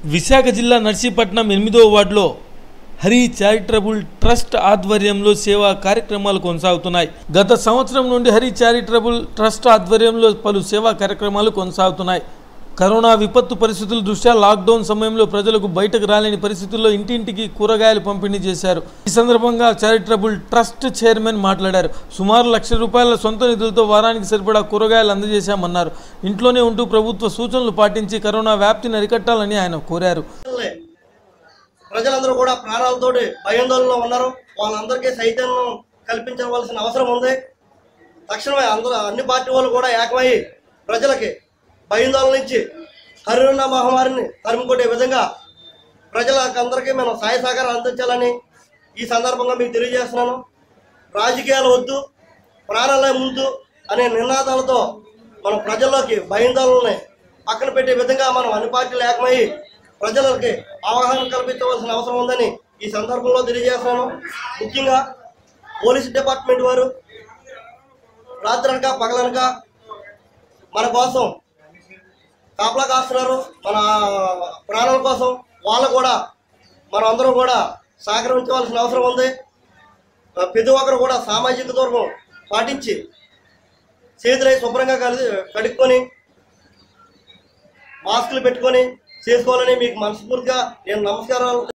విశాఖ జిల్లా నర్సీపట్నం ఎనిమిదో వార్డులో హరి చారిటబుల్ ట్రస్ట్ ఆధ్వర్యంలో సేవా కార్యక్రమాలు కొనసాగుతున్నాయి గత సంవత్సరం నుండి హరి చారిటబుల్ ట్రస్ట్ ఆధ్వర్యంలో పలు సేవా కార్యక్రమాలు కొనసాగుతున్నాయి కరోనా విపత్తు పరిస్థితుల దృష్ట్యా లాక్డౌన్ సమయంలో ప్రజలకు బయటకు రాలేని పరిస్థితుల్లో ఇంటింటికి కూరగాయలు పంపిణీ చేశారు ఈ సందర్భంగా చారిటబుల్ ట్రస్ట్ చైర్మన్ మాట్లాడారు సుమారు లక్ష రూపాయల సొంత నిధులతో వారానికి సరిపడా కూరగాయలు అందజేశామన్నారు ఇంట్లోనే ఉంటూ ప్రభుత్వ సూచనలు పాటించి కరోనా వ్యాప్తిని అరికట్టాలని ఆయన కోరారు ప్రజలే. ప్రజలందరూ కూడా ప్రాణాలతోటి భయాందోళనలో ఉన్నారు వాళ్ళందరికీ చైతన్యం కల్పించవలసిన అవసరం ఉంది తక్షణమే అందరూ అన్ని పార్టీ వాళ్ళు కూడా ఏకమై ప్రజలకి భయాందోళన నుంచి కరోనా మహమ్మారిని తరిమికొట్టే విధంగా ప్రజలకు అందరికీ మనం సహాయ సహకారం అందించాలని ఈ సందర్భంగా మీకు తెలియజేస్తున్నాను రాజకీయాలు వద్దు ప్రాణాలే ముందు అనే నినాదాలతో మనం ప్రజల్లోకి భయాందోళనని పక్కన పెట్టే విధంగా మనం అన్ని పార్టీలు ఏకమై ప్రజలకి అవగాహన కల్పించవలసిన అవసరం ఉందని ఈ సందర్భంలో తెలియజేస్తున్నాను ముఖ్యంగా పోలీస్ డిపార్ట్మెంట్ వారు రాత్రనక పగలనక మన కోసం కాపలా కాస్తున్నారు మన ప్రాణాల కోసం వాళ్ళు కూడా మనం అందరం కూడా సహకరించవలసిన అవసరం ఉంది ప్రతి ఒక్కరు కూడా సామాజిక దూరం పాటించి చేతులై శుభ్రంగా కలిసి కడుక్కొని మాస్కులు పెట్టుకొని చేసుకోవాలని మీకు మనస్ఫూర్తిగా నేను నమస్కారాలు